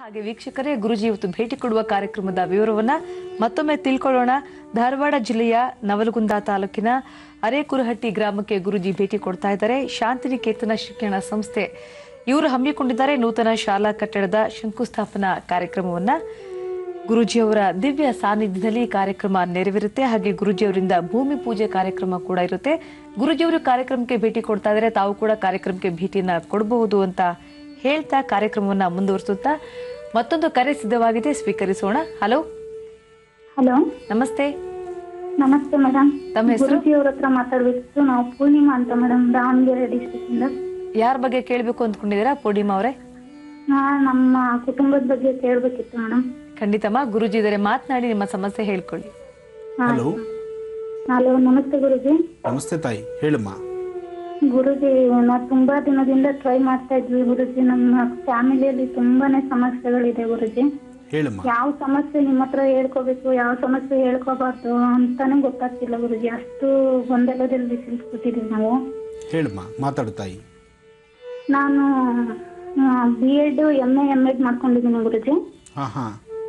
ಹಾಗೆ ವೀಕ್ಷಕರೇ ಗುರುಜಿ ಇವತ್ತು ಭೇಟಿ ಕೊಡುವ ಕಾರ್ಯಕ್ರಮದ ವಿವರವನ್ನ ಮತ್ತೊಮ್ಮೆ ತಿಳ್ಕೊಳ್ಳೋಣ ಧಾರವಾಡ ಜಿಲ್ಲೆಯ ನವಲಗುಂದ ತಾಲೂಕಿನ ಅರೇಕುರಹಟ್ಟಿ ಗ್ರಾಮಕ್ಕೆ ಗುರುಜಿ ಭೇಟಿ ಕೊಡ್ತಾ ಇದ್ದಾರೆ ಶಾಂತಿನಿಕೇತನ ಶಿಕ್ಷಣ ಸಂಸ್ಥೆ ಇವರು ಹಮ್ಮಿಕೊಂಡಿದ್ದಾರೆ ನೂತನ ಶಾಲಾ ಕಟ್ಟಡದ ಶಂಕುಸ್ಥಾಪನಾ ಕಾರ್ಯಕ್ರಮವನ್ನ ಗುರುಜಿಯವರ ದಿವ್ಯ ಸಾನ್ನಿಧ್ಯದಲ್ಲಿ ಈ ಕಾರ್ಯಕ್ರಮ ನೆರವೇರುತ್ತೆ ಹಾಗೆ ಗುರುಜಿಯವರಿಂದ ಭೂಮಿ ಪೂಜೆ ಕಾರ್ಯಕ್ರಮ ಕೂಡ ಇರುತ್ತೆ ಗುರುಜಿಯವರು ಕಾರ್ಯಕ್ರಮಕ್ಕೆ ಭೇಟಿ ಕೊಡ್ತಾ ಇದ್ದಾರೆ ತಾವು ಕೂಡ ಕಾರ್ಯಕ್ರಮಕ್ಕೆ ಭೇಟಿಯನ್ನ ಕೊಡಬಹುದು ಅಂತ ಹೇಳ್ತಾ ಕಾರ್ಯಕ್ರಮವನ್ನ ಮುಂದುವರಿಸುತ್ತಾ ಮತ್ತೊಂದು ಕರೆ ಸಿದ್ಧವಾಗಿದೆ ಸ್ವೀಕರಿಸೋಣ ಹಲೋ ಹಲೋ ನಮಸ್ತೆ ನಮಸ್ತೆ ಮೇಡಮ್ ತಮ್ಮ ಹೆಸರು ಗುರುಜಿ ಅವ್ರ ಹತ್ರ ಮಾತಾಡ್ಬೇಕಿತ್ತು ನಾವು ಪೂರ್ಣಿಮಾ ಅಂತ ಮೇಡಮ್ ದಾವಣಗೆರೆ ಡಿಸ್ಟ್ರಿಕ್ಟ್ ಇಂದ ಯಾರ ಬಗ್ಗೆ ಕೇಳಬೇಕು ಅಂದ್ಕೊಂಡಿದ್ದೀರಾ ಪೂರ್ಣಿಮಾ ಅವರೇ ನಾ ನಮ್ಮ ಕುಟುಂಬದ ಬಗ್ಗೆ ಕೇಳ್ಬೇಕಿತ್ತು ಮೇಡಮ್ ಖಂಡಿತಮ್ಮ ಗುರುಜಿ ಇದ್ದಾರೆ ಮಾತನಾಡಿ ನಿಮ್ಮ ಸಮಸ್ಯೆ ಹೇಳ್ಕೊಳ್ಳಿ ಹಲೋ ಹಲೋ ನಮಸ್ತೆ ಗುರುಜಿ ನಮಸ್ತೆ ತಾಯಿ ಹೇಳಮ್ಮ ಗುರುಜಿ ನಾ ತುಂಬಾ ದಿನದಿಂದ ಟ್ರೈ ಮಾಡ್ತಾ ಇದ್ವಿ ಗುರುಜಿ ನಮ್ಮ ಫ್ಯಾಮಿಲಿಯಲ್ಲಿ ತುಂಬಾನೇ ಸಮಸ್ಯೆಗಳಿದೆ ಗುರುಜಿ ಹೇಳಮ್ಮ ಯಾವ ಸಮಸ್ಯೆ ನಿಮ್ಮ ಹತ್ರ ಹೇಳ್ಕೋಬೇಕು ಯಾವ ಸಮಸ್ಯೆ ಹೇಳ್ಕೋಬಾರ್ದು ಅಂತಾನೆ ಗೊತ್ತಾಗ್ತಿಲ್ಲ ಗುರುಜಿ ಅಷ್ಟು ಗೊಂದಲದಲ್ಲಿ ಸಿಲ್ಸ್ಬಿಟ್ಟಿದೀವಿ ನಾವು ಹೇಳಮ್ಮ ಮಾತಾಡು ತಾಯಿ ನಾನು B Ed M A M Ed ಮಾಡ್ಕೊಂಡಿದ್ದೀನಿ ಗುರುಜಿ ಹಾ ಹಾ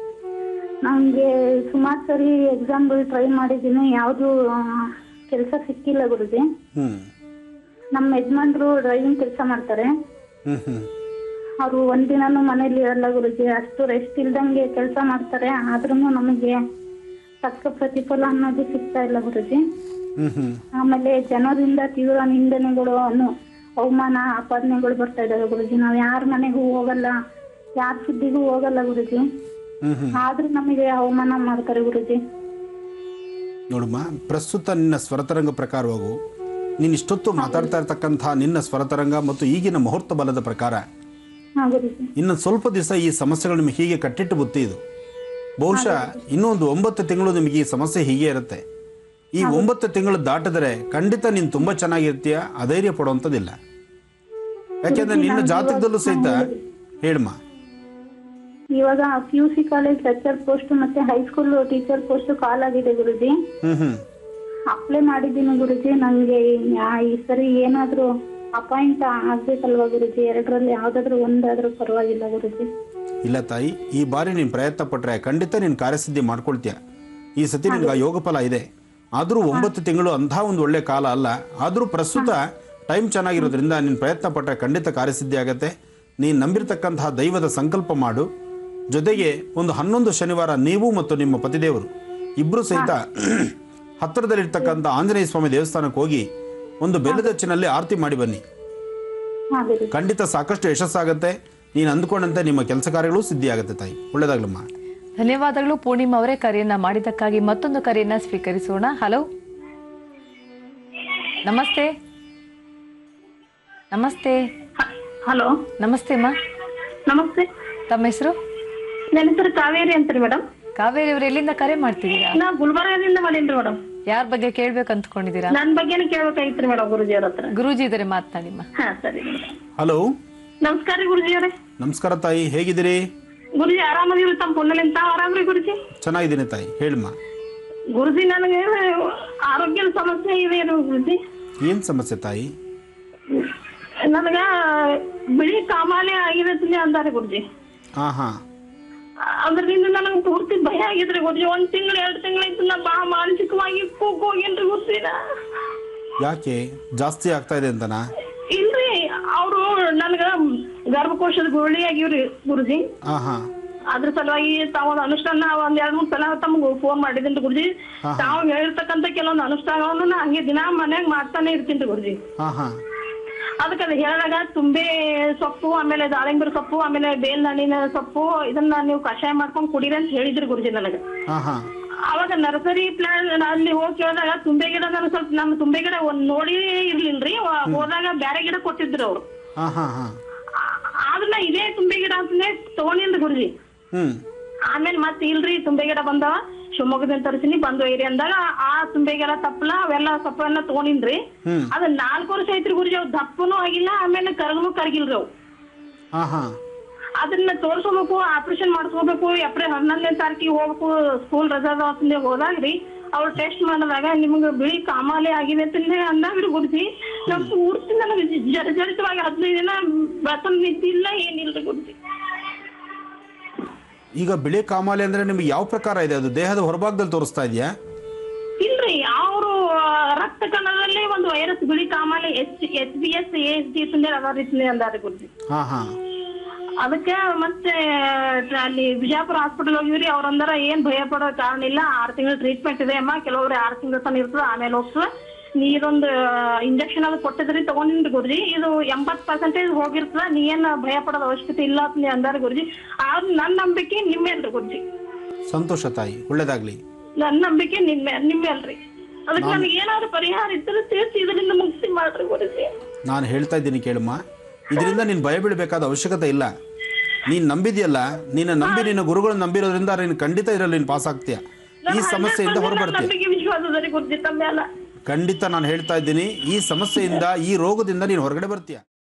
ನನಗೆ ಸುಮಾರು ಸರಿ ಎಕ್ಸಾಮ್ಗಳು ಟ್ರೈ ಮಾಡಿದ್ದೀನಿ ಯಾವುದು ಕೆಲಸ ಸಿಕ್ಕಿಲ್ಲ ಗುರುಜಿ ಹ್ಮ್ ನಮ್ಮ ಯಜಮಾನ್ರು ಡ್ರೈವಿಂಗ್ ಕೆಲಸ ಮಾಡ್ತಾರೆ ಹ್ಮ್ ಹ್ಮ್ ಅವರು ಒಂದಿನಾನು ಮನೇಲಿ ಇರಲ್ಲ ಗುರುಜಿ ಅಷ್ಟು ರೆಸ್ಟ್ ಇಲ್ದಂಗೆ ಕೆಲಸ ಮಾಡ್ತಾರೆ ಆದ್ರೂ ನಮಗೆ ತಕ್ಕ ಪ್ರತಿಫಲ ಅನ್ನೋದು ಸಿಗ್ತಾ ಇಲ್ಲ ಗುರುಜಿ ಹ್ಮ್ ಹ್ಮ್ ಆಮೇಲೆ ಜನರಿಂದ ತೀವ್ರ ನಿಂದನೆಗಳು ಅನ್ನು ಅವಮಾನ ಆಪಾದನೆಗಳು ಬರ್ತಾ ಇದಾವೆ ಗುರುಜಿ ನಾವ್ ಯಾರ ಮನೆಗೂ ಹೋಗಲ್ಲ ಯಾರ ಸುದ್ದಿಗೂ ಹೋಗಲ್ಲ ಗುರುಜಿ ಹ್ಮ್ ಹ್ಮ್ ಆದ್ರೂ ನಮಗೆ ಅವಮಾನ ಮಾಡ್ತಾರೆ ಗುರುಜಿ ನೋಡಮ್ಮ ಪ್ರಸ್ತುತ ನಿನ್ನ ಸ್ವರತರಂಗ ಪ್ರಕಾರವಾಗು ನೀನು ಇಷ್ಟೊತ್ತು ಮಾತಾಡ್ತಾ ಇರ್ತಕ್ಕಂಥ ನಿನ್ನ ಸ್ವರತರಂಗ ಮತ್ತು ಈಗಿನ ಮುಹೂರ್ತ ಬಲದ ಪ್ರಕಾರ ಹಾ ಗುರುಜಿ ಇನ್ನು ಸ್ವಲ್ಪ ದಿವಸ ಈ ಸಮಸ್ಯೆಗಳು ನಿಮಗೆ ಹೀಗೆ ಕಟ್ಟಿಟ್ಟು ಬುತ್ತಿ ಇದು ಬಹುಶಃ ಇನ್ನೊಂದು ಒಂಬತ್ತು ತಿಂಗಳು ನಿಮಗೆ ಈ ಸಮಸ್ಯೆ ಹೀಗೆ ಇರುತ್ತೆ ಈ ಒಂಬತ್ತು ತಿಂಗಳು ದಾಟಿದರೆ ಖಂಡಿತ ನೀನು ತುಂಬ ಚೆನ್ನಾಗಿರ್ತೀಯ ಅಧೈರ್ಯ ಪಡುವಂಥದ್ದಿಲ್ಲ ಯಾಕೆಂದ್ರೆ ನಿನ್ನ ಜಾತಕದಲ್ಲೂ ಸಹಿತ ಹೇಳಮ್ಮ ಇವಾಗ P U C college lecture post ಮತ್ತೆ ಹೈಸ್ಕೂಲ್ ಟೀಚರ್ ಪೋಸ್ಟ್ ಕಾಲ್ ಆಗಿದೆ ಗುರುಜಿ ಹ್ಮ್ ಹ್ಮ್ ಅಪ್ಲೈ ಮಾಡಿದ್ದೀನಿ ಗುರುಜಿ ನಂಗೆ ಯಾ- ಈ ಸರಿ ಏನಾದ್ರೂ ಅಪಾಯಿಂಟ್ ಆಗ್ಬೇಕಲ್ವಾ ಗುರುಜಿ ಎರಡರಲ್ಲಿ ಯಾವ್ದಾದ್ರು ಒಂದಾದ್ರೂ ಪರವಾಗಿಲ್ಲ ಗುರುಜಿ ಇಲ್ಲ ತಾಯಿ ಈ ಬಾರಿ ನೀನು ಪ್ರಯತ್ನ ಪಟ್ರೆ ಖಂಡಿತ ನೀನು ಕಾರ್ಯಸಿದ್ಧಿ ಮಾಡ್ಕೊಳ್ತೀಯ ಈ ಸತಿ ನಿನ್ಗೆ ಆ ಯೋಗ ಫಲ ಇದೆ ಆದರೂ ಒಂಬತ್ತು ತಿಂಗಳು ಅಂಥ ಒಂದು ಒಳ್ಳೆ ಕಾಲ ಅಲ್ಲ ಆದರೂ ಪ್ರಸ್ತುತ ಟೈಮ್ ಚೆನ್ನಾಗಿರೋದ್ರಿಂದ ನೀನು ಪ್ರಯತ್ನ ಪಟ್ಟರೆ ಖಂಡಿತ ಕಾರ್ಯಸಿದ್ಧಿ ಆಗತ್ತೆ ನೀನು ನಂಬಿರ್ತಕ್ಕಂತಹ ದೈವದ ಸಂಕಲ್ಪ ಮಾಡು ಜೊತೆಗೆ ಒಂದು ಹನ್ನೊಂದು ಶನಿವಾರ ನೀವು ಮತ್ತು ನಿಮ್ಮ ಪತಿದೇವರು ಇಬ್ಬರು ಸಹಿತ ಹತ್ತಿರದಲ್ಲಿರ್ತಕ್ಕಂಥ ಆಂಜನೇಯ ಸ್ವಾಮಿ ದೇವಸ್ಥಾನಕ್ಕೆ ಹೋಗಿ ಒಂದು ಬೆಲ್ಲದಚ್ಚಿನಲ್ಲಿ ಆರತಿ ಮಾಡಿ ಬನ್ನಿ ಹಾ ಗುರುಜಿ ಖಂಡಿತ ಸಾಕಷ್ಟು ಯಶಸ್ಸಾಗತ್ತೆ ನೀನು ಅಂದ್ಕೊಂಡಂತೆ ನಿಮ್ಮ ಕೆಲಸ ಕಾರ್ಯಗಳು ಸಿದ್ಧಿ ಆಗುತ್ತೆ ತಾಯಿ ಒಳ್ಳೇದಾಗ್ಲಮ್ಮ ಧನ್ಯವಾದಗಳು ಪೂರ್ಣಿಮಾ ಅವರೇ ಕರೆಯನ್ನ ಮಾಡಿದ್ದಕ್ಕಾಗಿ ಮತ್ತೊಂದು ಕರೆಯನ್ನ ಸ್ವೀಕರಿಸೋಣ ಹಲೋ ನಮಸ್ತೆ ನಮಸ್ತೆ ಹಲೋ ನಮಸ್ತೆ ಅಮ್ಮ ನಮಸ್ತೆ ತಮ್ಮ ಹೆಸರು ನನ್ನ ಹೆಸರು ಕಾವೇರಿ ಅಂತ್ರಿ ಮೇಡಮ್ ಕಾವೇರಿ ಅವರು ಎಲ್ಲಿಂದ ಕರೆ ಮಾಡ್ತಿದ್ದೀರಾ ನಾ ಗುಲ್ಬರ್ಗದಿಂದ ಮಾಡೀನ್ರಿ ಮೇಡಮ್ ಯಾರ ಬಗ್ಗೆ ಕೇಳ್ಬೇಕು ಅಂದ್ಕೊಂಡಿದ್ದೀರಾ ನನ್ ಬಗ್ಗೆನೇ ಕೇಳ್ಬೇಕಾಗಿತ್ರಿ ಮೇಡಮ್ ಗುರುಜಿ ಅವ್ರ ಹತ್ರ ಗುರೂಜಿ ಇದ್ದಾರೆ ಮಾತನಾಡಿಮ್ಮ ಹಾ ಸರಿ ಹಲೋ ನಮಸ್ಕಾರ ರೀ ಗುರುಜಿ ಅವರೇ ನಮಸ್ಕಾರ ತಾಯಿ ಹೇಗಿದ್ದೀರಿ ಗುರುಜಿ ಆರಾಮದಿರಿ ತಮ್ಮ ಪುಣ್ಯಲಿಂತ ಆರಾಮ್ರಿ ಗುರುಜಿ ಚೆನ್ನಾಗಿದ್ದೀನಿ ತಾಯಿ ಹೇಳಮ್ಮ ಗುರುಜಿ ನನಗೆ ಆರೋಗ್ಯದ ಸಮಸ್ಯೆ ಇದೆ ಏನು ಗುರುಜಿ ಏನು ಸಮಸ್ಯೆ ತಾಯಿ ನನಗ ಬಿಳಿ ಕಾಮಾಲೆ ಆಗಿರತ್ಲಿ ಅಂತಾರೆ ಗುರುಜಿ ಹಾಂ ಹಾಂ ಅದರಿಂದ ನನಗೆ ಪೂರ್ತಿ ಭಯ ಆಗಿದ್ರಿ ಗುರುಜಿ ಒಂದ್ ತಿಂಗಳು ಎರಡು ತಿಂಗಳಿಂದ ನಾ ಬಾ ಮಾನಸಿಕವಾಗಿ ಕೂಗ್ ಹೋಗಿನ್ರಿ ಗುರುಜಿನ ಯಾಕೆ ಜಾಸ್ತಿ ಆಗ್ತಾ ಇದೆ ಅಂತನಾ ಇಲ್ರಿ ಅವರು ನನಗ ಗರ್ಭಕೋಶದ ಗುರುಳಿ ಆಗಿವ್ರಿ ಗುರುಜಿ ಹಾಂ ಹಾಂ ಅದ್ರ ಸಲುವಾಗಿ ತಾವು ಒಂದು ಅನುಷ್ಠಾನ ಒಂದ್ ಎರಡ್ ಮೂರ್ ಸಲ ತಮ್ಗೆ ಫೋನ್ ಮಾಡಿದ್ದೀನಿ ಗುರುಜಿ ತಾವು ಹೇಳಿರ್ತಕ್ಕಂಥ ಕೆಲವೊಂದು ಅನುಷ್ಠಾನವನ್ನು ನಾ ಹಂಗೆ ದಿನ ಮನ್ಯಾಗ ಮಾಡ್ತಾನೆ ಇರ್ತೀನಿ ಗುರುಜಿ ಹಾಂ ಹಾಂ ಅದಕ್ಕೆ ಅದು ಹೇಳಿದಾಗ ತುಂಬೆ ಸೊಪ್ಪು ಆಮೇಲೆ ದಾಳಿಂಬರ ಸೊಪ್ಪು ಆಮೇಲೆ ಬೇಲ್ ಹಣ್ಣಿನ ಸೊಪ್ಪು ಇದನ್ನ ನೀವು ಕಷಾಯ ಮಾಡ್ಕೊಂಡ್ ಕುಡೀರಿ ಅಂತ ಹೇಳಿದ್ರಿ ಗುರುಜಿ ನನಗೆ ಹಾಂ ಹಾಂ ಅವಾಗ ನರ್ಸರಿ ಪ್ಲಾನ್ ಅಲ್ಲಿ ಹೋಗಿ ಕೇಳಿದಾಗ ತುಂಬೆ ಗಿಡ ನಾನು ಸ್ವಲ್ಪ ನಮ್ಮ ತುಂಬೆ ಗಿಡ ಒಂದ್ ನೋಡಿ ಇರ್ಲಿಲ್ರಿ ವ- ಹೋದಾಗ ಬ್ಯಾರೆ ಗಿಡ ಕೊಟ್ಟಿದ್ರು ಅವ್ರು ಹಾಂ ಹಾಂ ಹಾಂ ಆ- ಆದ್ರೆ ನಾ ಇದೇ ತುಂಬೆ ಗಿಡ ಅಂತಲೇ ತಗೊಂಡಿಲ್ರಿ ಗುರುಜಿ ಹ್ಞೂ ಆಮೇಲೆ ಮತ್ತೆ ಇಲ್ರಿ ತುಂಬೆ ಗಿಡ ಬಂದವ ಶಿವಮೊಗ್ಗದಿಂದ ತರಿಸಿನಿ ಬಂದು ಏರಿ ಅಂದಾಗ ಆ ತುಂಬೆ ಗಿಡ ತಪ್ಪಲ ಅವೆಲ್ಲ ಸೊಪ್ಪನ್ನ ತಗೊಂಡಿನ್ರಿ ಹ್ಞೂ ಅದ್ ನಾಲ್ಕು ವರ್ಷ ಐತ್ರಿ ಗುರುಜಿ ಅವ್ ದಪ್ಪನೂ ಆಗಿಲ್ಲ ಆಮೇಲೆ ಕರಗನು ಕರಗಿಲ್ರಿ ಅವು ಹಾಂ ಹಾಂ ಅದನ್ನ ತೋರ್ಸ್ಕೋಬೇಕು ಆಪರೇಷನ್ ಮಾಡಿಸ್ಕೋಬೇಕು ಎಪ್ರಿಲ್ ಹನ್ನೊಂದನೇ ತಾರೀಕಿಗೆ ಹೋಗ್ಬೇಕು ಸ್ಕೂಲ್ ರಜಾದ ಹೊತ್ತಿಗೆ ಹೋದಾಗ್ರಿ ಅವ್ರು ಟೆಸ್ಟ್ ಮಾಡಿದಾಗ ನಿಮ್ಗೆ ಬಿಳಿ ಕಾಮಾಲೆ ಆಗಿದೆ ಅಂತ ಅಂದಾಗ್ರಿ ಗುರುಜಿ ನಮ್ ಪೂರ್ತಿ ನನಗೆ ಜರ್ಜರಿತವಾಗಿ ಹದಿನೈದು ದಿನ ಬಸನ್ ನಿದ್ದಿಲ್ಲ ಏನಿಲ್ರಿ ಗುರುಜಿ ಈಗ ಬಿಳಿ ಕಾಮಾಲೆ ಅಂದ್ರೆ ನಿಮ್ಗೆ ಯಾವ ಪ್ರಕಾರ ಇದೆ ಅದು ದೇಹದ ಹೊರಭಾಗದಲ್ಲಿ ತೋರಿಸ್ತಾ ಇದೆಯಾ ಇಲ್ರಿ ಅವರು ರಕ್ತ ಕಣದಲ್ಲಿ ಒಂದು ವೈರಸ್ ಬಿಳಿ ಕಾಮಾಲೆ H H B S S D ಅದ ರೀತಿ ಅಂದಾರೆ ಗುರುಜಿ ಹಾ ಹಾ ಅದಕ್ಕೆ ಮತ್ತೆ ಅಲ್ಲಿ ಬಿಜಾಪುರ ಹಾಸ್ಪಿಟಲ್ ಹೋಗಿವ್ರಿ ಅವ್ರಂದರ ಏನ್ ಭಯ ಪಡೋ ಕಾರಣ ಇಲ್ಲ ಆರ್ ತಿಂಗಳ ಟ್ರೀಟ್ಮೆಂಟ್ ಇದೆ ಅಮ್ಮ ಕೆಲವ್ರು ಆರ್ ತಿಂಗಳ ತನ ಇರ್ತದ ಆಮೇಲೆ ಹೋಗ್ತದ ನೀರೊಂದು ಇಂಜೆಕ್ಷನ್ ಅದು ಕೊಟ್ಟಿದ್ರಿ ತಗೊಂಡಿನ್ರಿ ಗುರುಜಿ ಇದು ಎಂಬತ್ ಪರ್ಸೆಂಟೇಜ್ ಹೋಗಿರ್ತದ ನೀ ಏನ್ ಭಯ ಪಡೋದ ಅವಶ್ಯಕತೆ ಇಲ್ಲ ಅಂತ ನೀ ಅಂದಾರ ಗುರುಜಿ ಆದ್ರೆ ನನ್ ನಂಬಿಕೆ ನಿಮ್ಮೇಲ್ರಿ ಗುರುಜಿ ಸಂತೋಷ ತಾಯಿ ಒಳ್ಳೇದಾಗ್ಲಿ ನನ್ ನಂಬಿಕೆ ನಿಮ್ಮೆ ನಿಮ್ಮೇಲ್ರಿ ಅದಕ್ಕೆ ನನಗೆ ಏನಾದ್ರು ಪರಿಹಾರ ಇದ್ರೆ ತಿಳಿಸಿ ಇದರಿಂದ ಮುಕ್ತಿ ಮಾಡ್ರಿ ಗುರುಜಿ ನಾನು ಹೇಳ್ತಾ ಇದ್ದೀನಿ ಕೇಳಮ್ಮ ಇದರಿಂದ ನೀನು ಭಯ ಬೀಳಬೇಕಾದ ಅವಶ್ಯಕತೆ ಇಲ್ಲ ನೀನು ನಂಬಿದ್ಯಲ್ಲ ನೀನು ನಂಬಿ ನಿನ್ನ ಗುರುಗಳು ನಂಬಿರೋದ್ರಿಂದ ನೀನು ಖಂಡಿತ ಇದರಲ್ಲಿ ನೀನು ಪಾಸ್ ಆಗ್ತೀಯ ಈ ಸಮಸ್ಯೆಯಿಂದ ಹೊರಬರ್ತೀಯ ನಂಬಿಕೆ ವಿಶ್ವಾಸದಲ್ಲಿ ಗುರುಜಿ ತಮ್ಮೆಲ್ಲ ಖಂಡಿತ ನಾನು ಹೇಳ್ತಾ ಇದ್ದೀನಿ ಈ ಸಮಸ್ಯೆಯಿಂದ ಈ ರೋಗದಿಂದ ನೀನು ಹೊರಗಡೆ ಬರ್ತೀಯ